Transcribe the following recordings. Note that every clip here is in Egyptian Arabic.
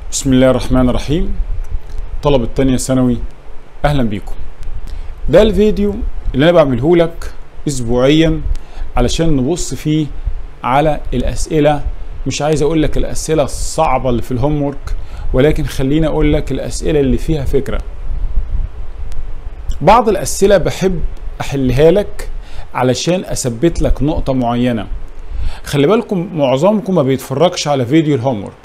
بسم الله الرحمن الرحيم طلبة تانية ثانوي أهلا بيكم ده الفيديو اللي أنا بعمله لك أسبوعيا علشان نبص فيه على الأسئلة مش عايز أقول لك الأسئلة الصعبة اللي في الهوم ورك ولكن خليني أقول لك الأسئلة اللي فيها فكرة بعض الأسئلة بحب أحلها لك علشان أثبت لك نقطة معينة خلي بالكم معظمكم ما بيتفرجش على فيديو الهوم ورك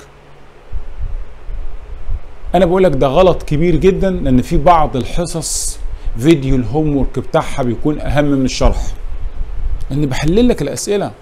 انا بقول لك ده غلط كبير جدا لان في بعض الحصص فيديو الهوم ورك بتاعها بيكون اهم من الشرح لان بحلل لك الاسئله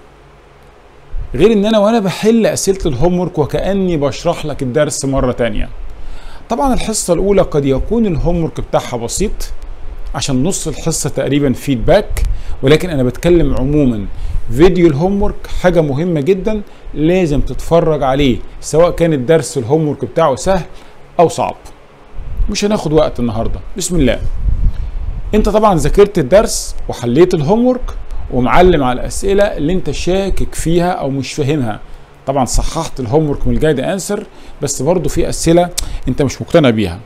غير ان انا وانا بحل اسئله الهوم ورك وكاني بشرح لك الدرس مره تانية طبعا الحصه الاولى قد يكون الهوم ورك بتاعها بسيط عشان نص الحصه تقريبا فيدباك ولكن انا بتكلم عموما فيديو الهوم ورك حاجه مهمه جدا لازم تتفرج عليه سواء كان الدرس الهوم ورك بتاعه سهل او صعب مش هناخد وقت النهارده بسم الله انت طبعا ذاكرت الدرس وحليت الهوم ورك ومعلم على الاسئله اللي انت شاكك فيها او مش فاهمها طبعا صححت الهوم ورك من الجايد انسر بس برضه في اسئله انت مش مقتنع بيها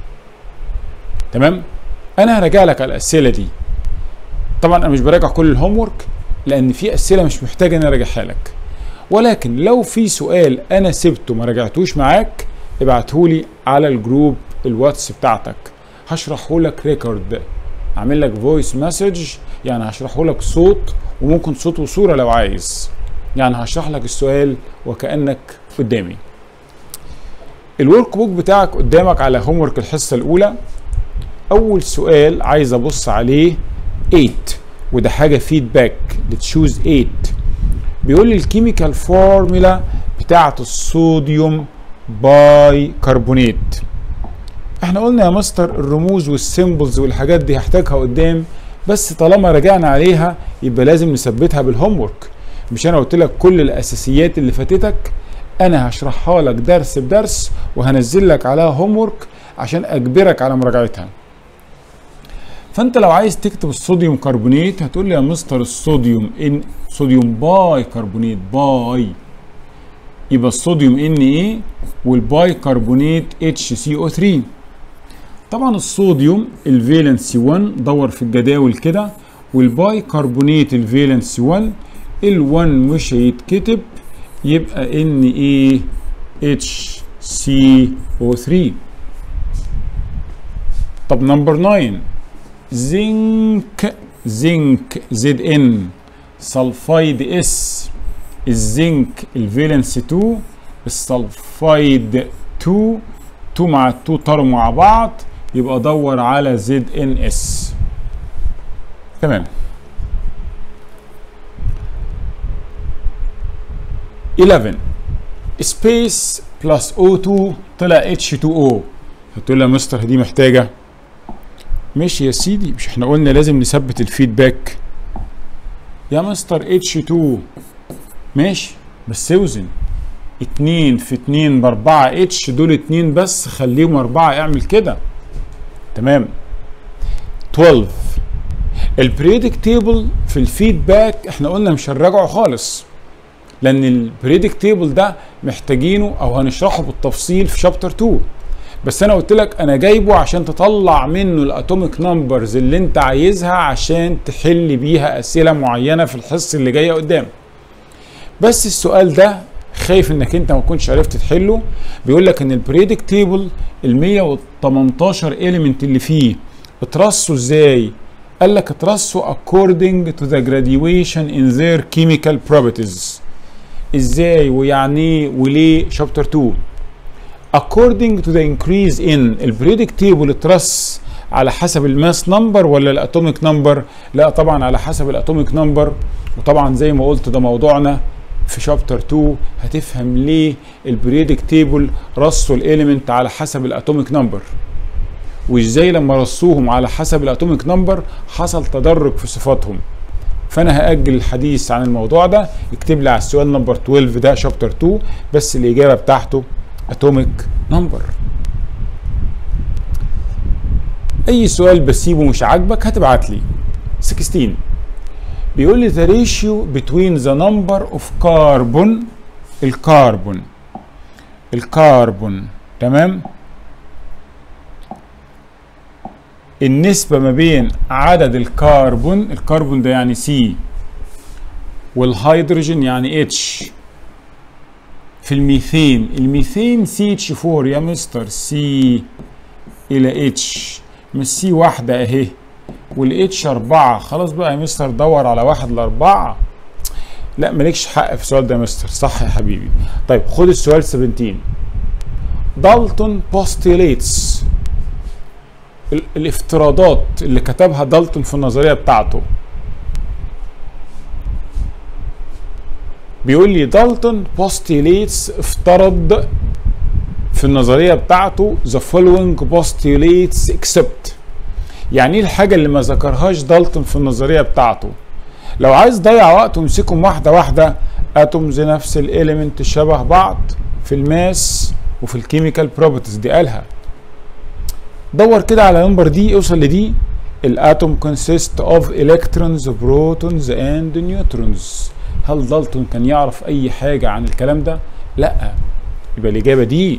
تمام انا هراجع لك على الاسئله دي طبعا انا مش براجع كل الهوم ورك لان في اسئله مش محتاج ان انا اراجعها لك ولكن لو في سؤال انا سبته ما راجعتوش معاك ابعتهولي على الجروب الواتس بتاعتك هشرحه لك ريكورد اعمل لك فويس مسج يعني هشرحه لك صوت وممكن صوت وصوره لو عايز يعني هشرح لك السؤال وكانك قدامي الورك بوك بتاعك قدامك على هوم ورك الحصه الاولى اول سؤال عايز ابص عليه 8 وده حاجه فيدباك لتشوز 8 بيقول لي الكيميكال فورمولا بتاعه الصوديوم باي كربونيت احنا قلنا يا مستر الرموز والسيمبلز والحاجات دي هحتاجها قدام بس طالما رجعنا عليها يبقى لازم نثبتها بالهوم ورك مش انا قلت لك كل الاساسيات اللي فاتتك انا هشرحها لك درس بدرس وهنزل لك عليها هوم ورك عشان اجبرك على مراجعتها فانت لو عايز تكتب الصوديوم كربونيت هتقول لي يا مستر الصوديوم ان صوديوم باي كربونيت باي يبقى الصوديوم ان ايه والباي كربونيت اتش سي او 3 طبعا الصوديوم الفالنسي 1 دور في الجداول كده والباي كربونيت الفالنسي 1 ال1 مش هيتكتب يبقى ان ايه اتش سي او 3 طب نمبر 9 زنك زنك زد ان سلفايد اس الزنك الفالنس 2 السلفايد 2 2 مع 2 طاروا مع بعض يبقى دور على زد ان اس تمام 11 سبيس بلس O2 طلع H2O هتقول لي يا مستر دي محتاجه ماشي يا سيدي مش احنا قلنا لازم نثبت الفيدباك يا مستر H2 ماشي بس اوزن اتنين في اتنين باربعة اتش دول اتنين بس خليهم اربعة اعمل كده تمام 12 البريدك تيبل في الفيدباك احنا قلنا مش هنراجعه خالص لان البريدك تيبل ده محتاجينه او هنشرحه بالتفصيل في شابتر 2 بس انا قلت لك انا جايبه عشان تطلع منه الاتوميك نمبرز اللي انت عايزها عشان تحل بيها اسئله معينه في الحصه اللي جايه قدام بس السؤال ده خايف انك انت ما كنتش عرفت تحله بيقول لك ان البريدك تيبل ال 118 اليمنت اللي فيه اترصوا ازاي قال لك اترصوا according to the graduation in their chemical properties ازاي ويعني ايه وليه شابتر 2 according to the increase in البريدك تيبل اترص على حسب الماس نمبر ولا الاتوميك نمبر لا طبعا على حسب الاتوميك نمبر وطبعا زي ما قلت ده موضوعنا في شابتر 2 هتفهم ليه البريدك تيبل رصوا الاليمنت على حسب الاتوميك نمبر وازاي لما رصوهم على حسب الاتوميك نمبر حصل تدرج في صفاتهم فانا هاجل الحديث عن الموضوع ده اكتب لي على السؤال نمبر 12 ده شابتر 2 بس الاجابه بتاعته اتوميك نمبر اي سؤال بسيبه مش عاجبك هتبعت لي 16 بيقول لي the ratio between the number of carbon الكربون الكربون تمام النسبة ما بين عدد الكربون الكربون ده يعني سي والهيدروجين يعني اتش في الميثين الميثين سي اتش 4 يا مستر سي الى اتش مش سي واحدة اهي والاتش اربعة خلاص بقى يا مستر دور على واحد لاربعة لا مالكش حق في السؤال ده يا مستر صح يا حبيبي طيب خد السؤال 17 دالتون postulates ال- الافتراضات اللي كتبها دالتون في النظرية بتاعته بيقول لي دالتون postulates افترض في النظرية بتاعته the following postulates except يعني ايه الحاجة اللي ما ذكرهاش دالتون في النظرية بتاعته لو عايز تضيع وقت وامسكهم واحدة واحدة اتومز نفس الاليمنت شبه بعض في الماس وفي الكيميكال بروبرتيز دي قالها دور كده على نمبر دي اوصل لدي الاتوم consist of electrons protons and neutrons هل دالتون كان يعرف اي حاجة عن الكلام ده لا يبقى الاجابة دي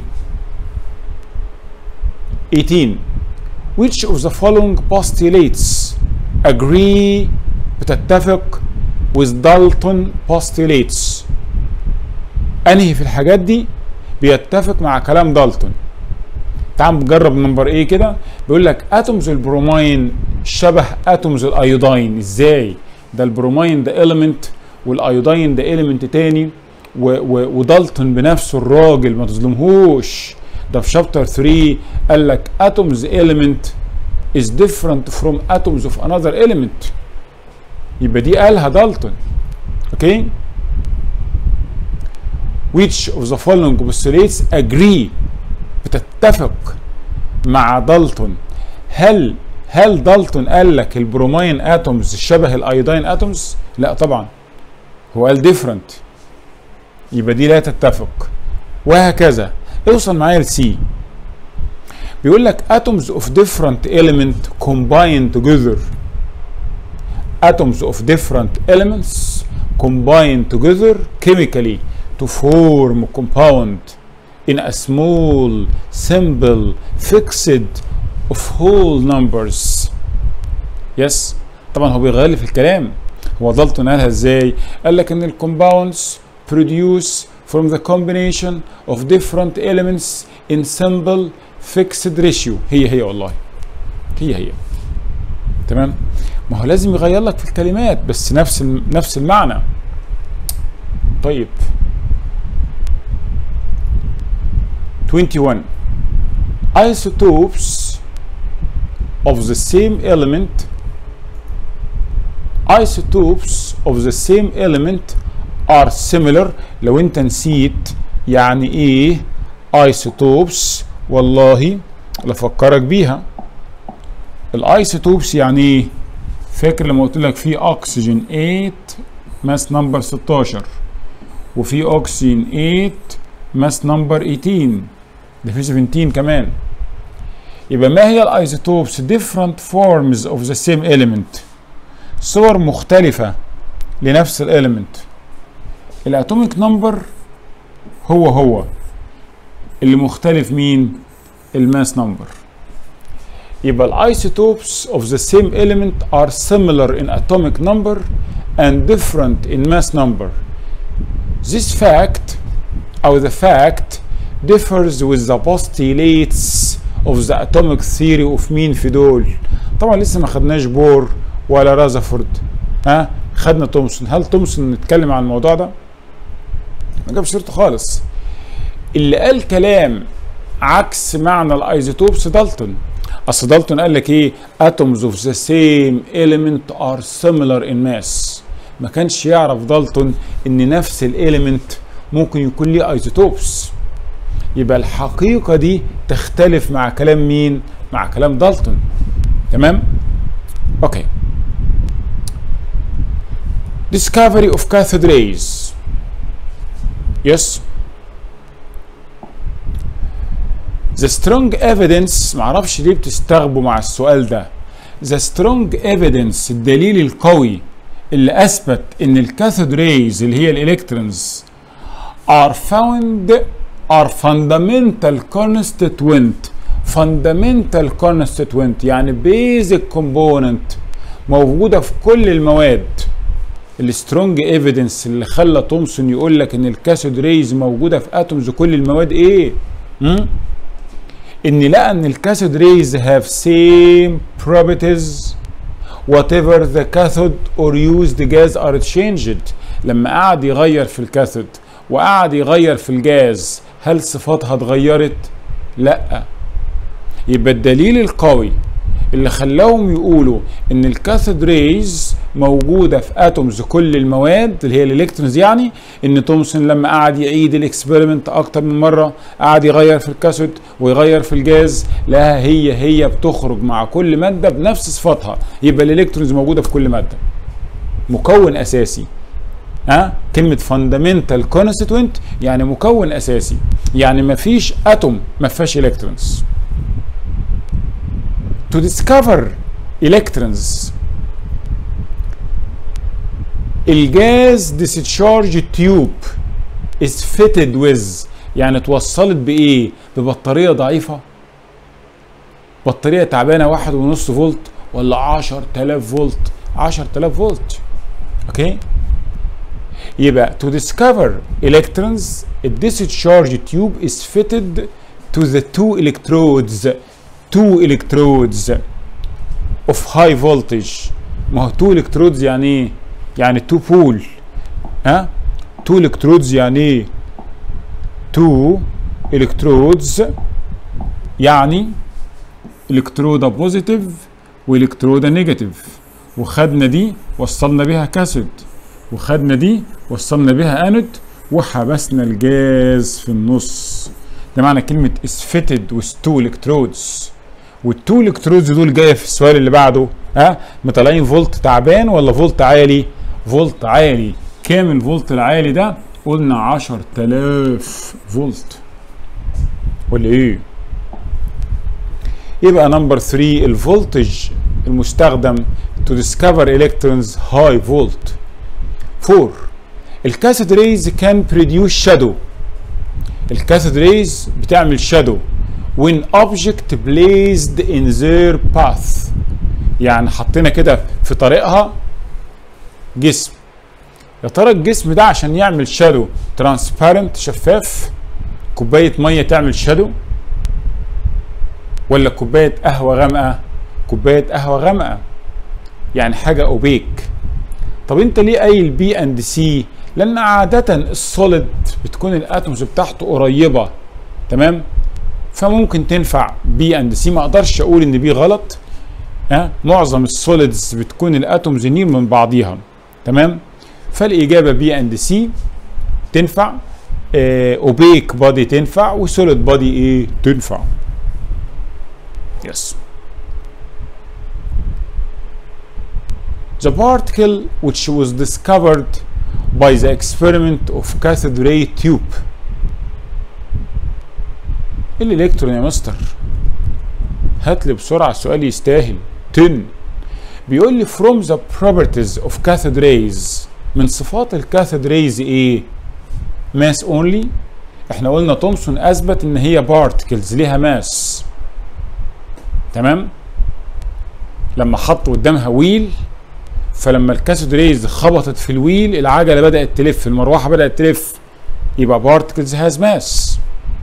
18 which of the following postulates agree بتتفق with Dalton postulates انهي في الحاجات دي بيتفق مع كلام دالتون تعال نجرب نمبر ايه كده بيقول لك اتومز البرومين شبه اتومز الايودين ازاي ده البرومين ده element والايودين ده element تاني و و ودالتون بنفسه الراجل ما تظلمهوش ده في شابتر 3 قال لك atoms element is different from atoms of another element يبقى دي قالها دالتون اوكي which of the following postulates agree بتتفق مع دالتون هل هل دالتون قال لك البرومين اتومز شبه الايودين اتومز لا طبعا هو قال different يبقى دي لا تتفق وهكذا اوصل معايا لسي بيقول لك atoms of different element combine together atoms of different elements combine together chemically to form a compound in a small simple fixed of whole numbers yes طبعا هو بيغير في الكلام هو دالتون قالها ازاي قال لك ان الكومباوندز produce from the combination of different elements in simple fixed ratio هي هي والله هي هي تمام ما هو لازم يغير لك في الكلمات بس نفس نفس المعنى طيب 21 isotopes of the same element isotopes of the same element are similar لو انت نسيت يعني ايه isotopes والله لفكرك بيها الايسوتوبس يعني ايه فاكر لما قلت لك في اكسجين 8 ماس نمبر 16 وفي اكسجين 8 ماس نمبر 18 ده في 17 كمان يبقى ما هي الايزوتوبس different forms of the same element صور مختلفة لنفس الاليمنت الاتوميك نمبر هو هو اللي مختلف مين الماس نمبر يبقى الايسوتوبس of the same element are similar in atomic number and different in mass number this fact or the fact differs with the postulates of the atomic theory of مين في دول طبعا لسه ما خدناش بور ولا رازفورد ها خدنا تومسون هل تومسون نتكلم عن الموضوع ده ما جابش سيرته خالص اللي قال كلام عكس معنى الايزوتوبس دالتون اصل دالتون قال لك ايه atoms of the same element are similar in mass ما كانش يعرف دالتون ان نفس الاليمنت ممكن يكون ليه ايزوتوبس يبقى الحقيقه دي تختلف مع كلام مين مع كلام دالتون تمام اوكي discovery of cathode rays yes the strong evidence معرفش ليه بتستغبوا مع السؤال ده the strong evidence الدليل القوي اللي اثبت ان الكاثود ريز اللي هي الالكترونز are found are fundamental constituent fundamental constituent يعني basic component موجودة في كل المواد السترونج ايفيدنس اللي خلى تومسون يقول لك ان الكاثود ريز موجودة في اتومز كل المواد ايه؟ م? ان لقى ان الكاثود ريز have same properties whatever the cathode or used gas are changed لما قعد يغير في الكاثود وقعد يغير في الجاز هل صفاتها اتغيرت؟ لا يبقى الدليل القوي اللي خلاهم يقولوا ان الكاثود ريز موجوده في اتومز كل المواد اللي هي الالكترونز يعني ان تومسون لما قعد يعيد الاكسبيرمنت اكتر من مره قعد يغير في الكاثود ويغير في الجاز لها هي هي بتخرج مع كل ماده بنفس صفاتها يبقى الالكترونز موجوده في كل ماده مكون اساسي ها كلمه فاندامنتال كونستيتوينت يعني مكون اساسي يعني مفيش اتوم ما فيهاش الكترونز to discover electrons الجاز discharge tube is fitted with يعني اتوصلت بايه ببطاريه ضعيفه بطاريه تعبانه واحد ونص فولت ولا 10000 فولت 10000 فولت اوكي يبقى to discover electrons a discharge tube is fitted to the two electrodes two electrodes of high voltage ما هو two electrodes يعني ايه؟ يعني two pole ها two electrodes يعني ايه؟ two electrodes يعني الكترودة بوزيتيف والكترودة نيجاتيف وخدنا دي وصلنا بيها كاسود وخدنا دي وصلنا بيها انود وحبسنا الجاز في النص ده معنى كلمة is fitted with two electrodes والتو الكترودز دول جايه في السؤال اللي بعده ها مطلعين فولت تعبان ولا فولت عالي فولت عالي كام الفولت العالي ده قلنا 10000 فولت ولا ايه يبقى نمبر 3 الفولتج المستخدم to discover electrons high volt 4 الكاثود ريز كان بروديوس شادو الكاثود ريز بتعمل شادو when object placed in their path يعني حطينا كده في طريقها جسم يا ترى الجسم ده عشان يعمل شادو ترانسبيرنت شفاف كوبايه ميه تعمل شادو ولا كوبايه قهوه غامقه كوبايه قهوه غامقه يعني حاجه اوبيك طب انت ليه قايل بي اند سي لان عاده السوليد بتكون الاتومز بتاعته قريبه تمام فممكن تنفع بي اند سي ما اقدرش اقول ان بي غلط ها معظم السوليدز بتكون الاتومز نير من بعضيها تمام فالاجابه بي اند سي تنفع اوبيك بادي تنفع وسوليد بادي ايه تنفع يس The particle which was discovered by the experiment of cathode ray tube الالكترون يا مستر هات لي بسرعه سؤال يستاهل 10 بيقول لي from the properties of cathode rays من صفات الكاثود ريز ايه ماس اونلي احنا قلنا تومسون اثبت ان هي بارتكلز ليها ماس تمام لما حط قدامها ويل فلما الكاثود ريز خبطت في الويل العجله بدات تلف المروحه بدات تلف يبقى بارتكلز هاز ماس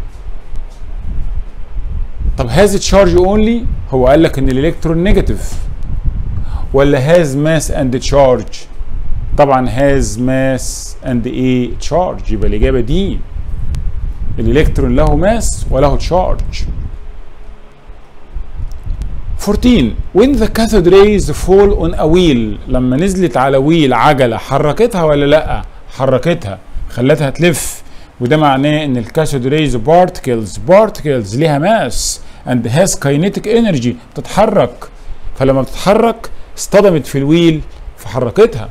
طب هاز تشارج اونلي هو قال لك ان الالكترون نيجاتيف ولا هاز ماس اند تشارج طبعا هاز ماس اند ايه تشارج يبقى الاجابه دي الالكترون له ماس وله تشارج 14 when the cathode rays fall on a wheel لما نزلت على ويل عجله حركتها ولا لا حركتها خلتها تلف وده معناه ان الكاثود ريز بارتكلز بارتكلز ليها ماس and has kinetic energy بتتحرك فلما بتتحرك اصطدمت في الويل فحركتها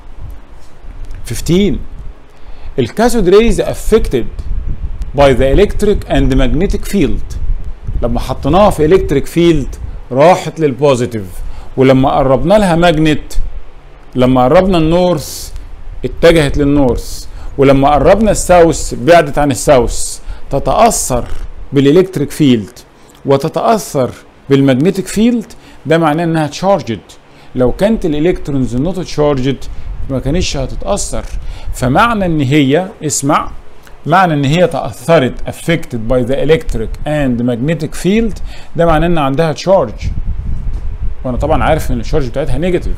15 الكاثود ريز affected by the electric and magnetic field لما حطيناها في electric field راحت للبوزيتيف ولما قربنا لها ماجنت لما قربنا النورث اتجهت للنورث ولما قربنا الساوث بعدت عن الساوث تتاثر بالالكتريك فيلد وتتاثر بالمagnetic فيلد ده معناه انها تشارجد لو كانت الالكترونز نوت تشارجد ما كانتش هتتاثر فمعنى ان هي اسمع معنى ان هي تاثرت affected by the electric and magnetic field ده معناه ان عندها تشارج وانا طبعا عارف ان الشارج بتاعتها نيجاتيف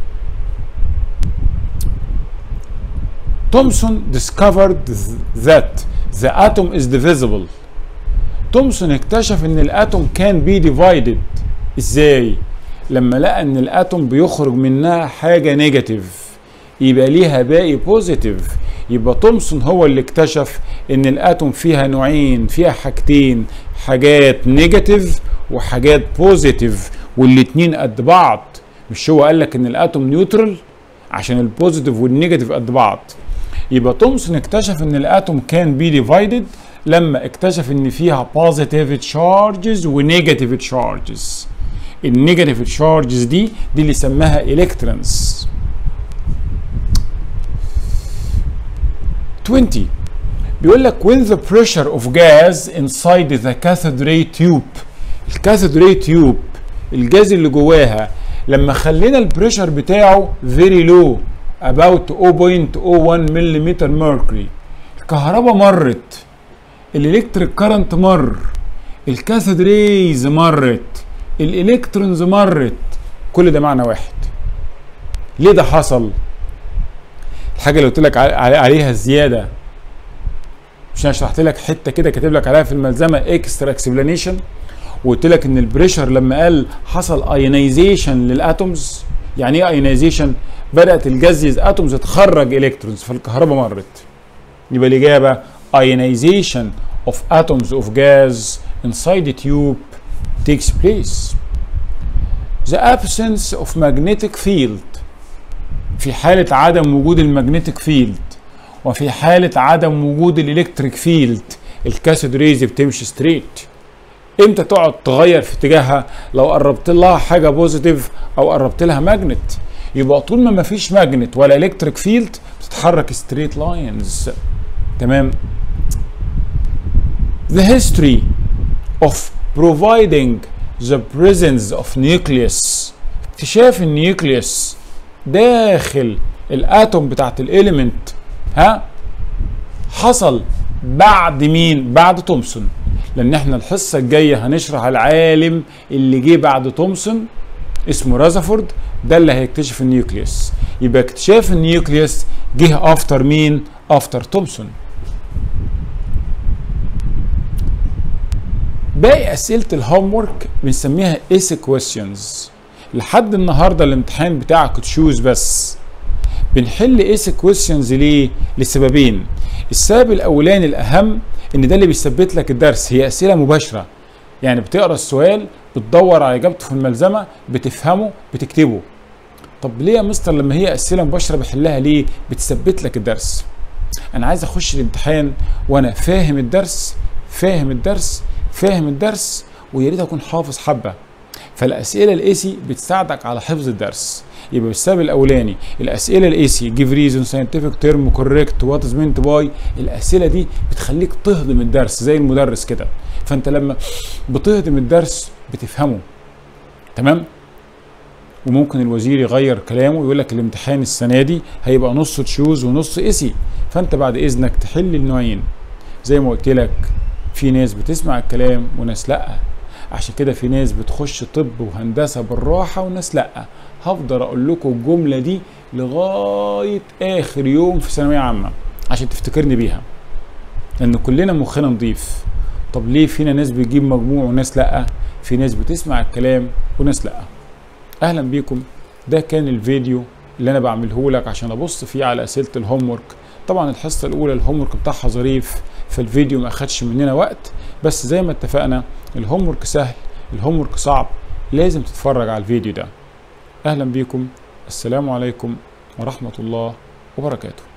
تومسون discovered that the atom is divisible تومسون اكتشف ان الاتوم كان بي ديفايدد ازاي لما لقى ان الاتوم بيخرج منها حاجه نيجاتيف يبقى ليها باقي بوزيتيف يبقى تومسون هو اللي اكتشف ان الاتوم فيها نوعين فيها حاجتين حاجات نيجاتيف وحاجات بوزيتيف والاتنين قد بعض مش هو قال لك ان الاتوم نيوترال عشان البوزيتيف والنيجاتيف قد بعض يبقى تومسون اكتشف ان الاتوم كان بي ديفايدد لما اكتشف ان فيها بوزيتيف تشارجز ونيجاتيف تشارجز النيجاتيف تشارجز دي دي اللي سماها الكترونز 20 بيقول لك when the pressure of gas inside the cathode ray tube الكاثود ray tube الجاز اللي جواها لما خلينا البريشر بتاعه very low about 0.01 ملم mercury الكهرباء مرت الالكتريك كارنت مر الكاثود ريز مرت الالكترونز مرت كل ده معنى واحد ليه ده حصل الحاجه اللي قلت لك عليها زياده مش انا شرحت لك حته كده كاتب لك عليها في الملزمه اكسترا اكسبلانيشن وقلت لك ان البريشر لما قال حصل ايونيزيشن للاتومز يعني ايه ايونيزيشن بدات الجاز اتومز تخرج الكترونز فالكهرباء مرت يبقى الاجابه ionization of atoms of gas inside the tube takes place. The absence of magnetic field في حالة عدم وجود المagnetic field وفي حالة عدم وجود الالكتريك فيلد الكاثود ريز بتمشي ستريت امتى تقعد تغير في اتجاهها لو قربت لها حاجه بوزيتيف او قربت لها ماجنت يبقى طول ما مفيش ماجنت ولا الكتريك فيلد بتتحرك ستريت لاينز تمام the history of providing the presence of nucleus اكتشاف النيوكليوس داخل الاتوم بتاعت الاليمنت ها حصل بعد مين بعد تومسون لان احنا الحصه الجايه هنشرح العالم اللي جه بعد تومسون اسمه رازافورد ده اللي هيكتشف النيوكليوس يبقى اكتشاف النيوكليوس جه افتر مين افتر تومسون باقي اسئله الهوم ورك بنسميها ايسي كويستشنز لحد النهارده الامتحان بتاعك تشوز بس بنحل ايسي كويستشنز ليه لسببين السبب الاولاني الاهم ان ده اللي بيثبت لك الدرس هي اسئله مباشره يعني بتقرا السؤال بتدور على اجابته في الملزمه بتفهمه بتكتبه طب ليه يا مستر لما هي اسئله مباشره بحلها ليه بتثبت لك الدرس انا عايز اخش الامتحان وانا فاهم الدرس فاهم الدرس فاهم الدرس ويا ريت اكون حافظ حبه فالاسئله الايسي بتساعدك على حفظ الدرس يبقى بالسبب الاولاني الاسئله الايسي جيف ريزون ساينتفك تيرم كوريكت وات از مينت باي الاسئله دي بتخليك تهضم الدرس زي المدرس كده فانت لما بتهضم الدرس بتفهمه تمام وممكن الوزير يغير كلامه ويقول لك الامتحان السنه دي هيبقى نص تشوز ونص ايسي فانت بعد اذنك تحل النوعين زي ما قلت لك في ناس بتسمع الكلام وناس لا عشان كده في ناس بتخش طب وهندسه بالراحه وناس لا هفضل اقول لكم الجمله دي لغايه اخر يوم في ثانويه عامه عشان تفتكرني بيها لان كلنا مخنا نضيف طب ليه فينا ناس بتجيب مجموع وناس لا في ناس بتسمع الكلام وناس لا اهلا بيكم ده كان الفيديو اللي انا بعمله لك عشان ابص فيه على اسئله الهوم ورك طبعا الحصه الاولى الهوم ورك بتاعها ظريف فالفيديو ما اخدش مننا وقت بس زي ما اتفقنا الهوم ورك سهل الهوم ورك صعب لازم تتفرج على الفيديو ده اهلا بيكم السلام عليكم ورحمه الله وبركاته